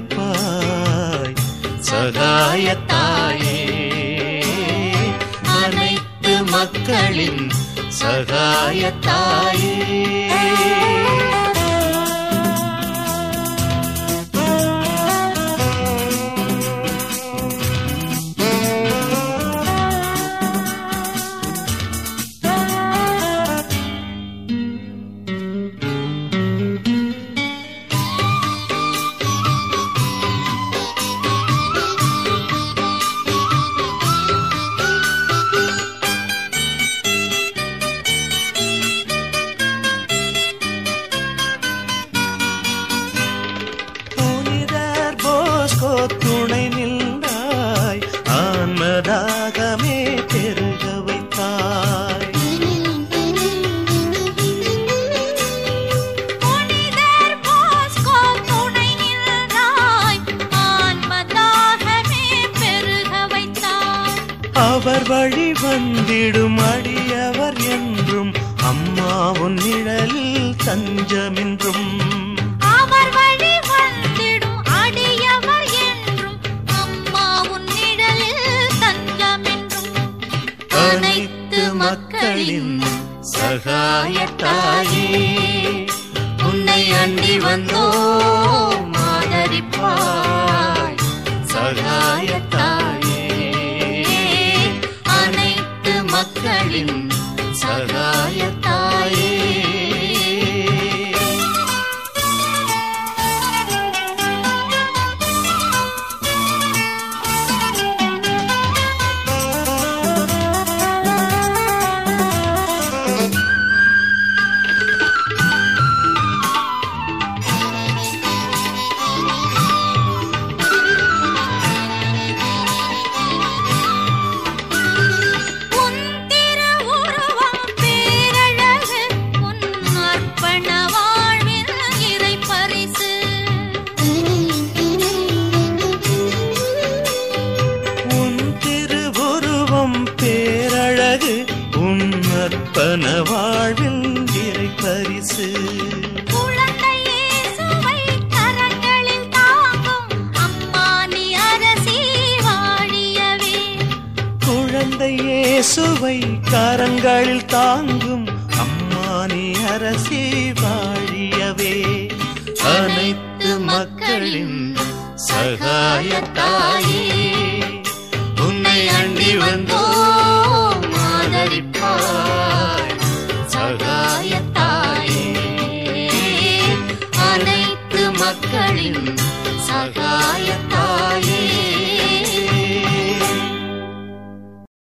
ஆதரிப்பாய் சகாயத்தாயே அனைத்து மக்களின் சகாயத்தாயே புனிதர் போஸ்கோ துணை நின்றாய் ஆன்மதாகமே பெருக வைத்தாய் புனிதர் போஸ்கோ துணை நின்றாய் ஆன்மதாகமே பெருக வைத்தாய் அவர் வழி வந்திடும் அடியவர் என்றும் அம்மா உன் நிழலில் தஞ்சமென்றும் அவர் வழி வந்திடும் அடியவர் என்றும் அம்மா உன் நிழலில் தஞ்சமென்றும் அனைத்து மக்களின் சகாயத்தாயே உன்னை அண்டி வந்தோம் ஆதரிப்பாய் சகாயத்தாயே அனைத்து மக்களின் சகாயத்தாயே உன் திருவுருவம் பேரழகு உன் அர்ப்பண வாழ்வின் இறைப்பரிசு உன் திருவுருவம் பேரழகு உன் அர்ப்பண வாழ்வில் இறை பரிசு குழந்தை இயேசுவை கரங்களில் தாங்கும் அம்மா நீ அரசி வாழியவே குழந்தை இயேசுவை கரங்களில் தாங்கும் அம்மா நீ அரசி வாழியவே அனைத்து மக்களின் சகாயத்தாயே உன்னை அண்டி வந்த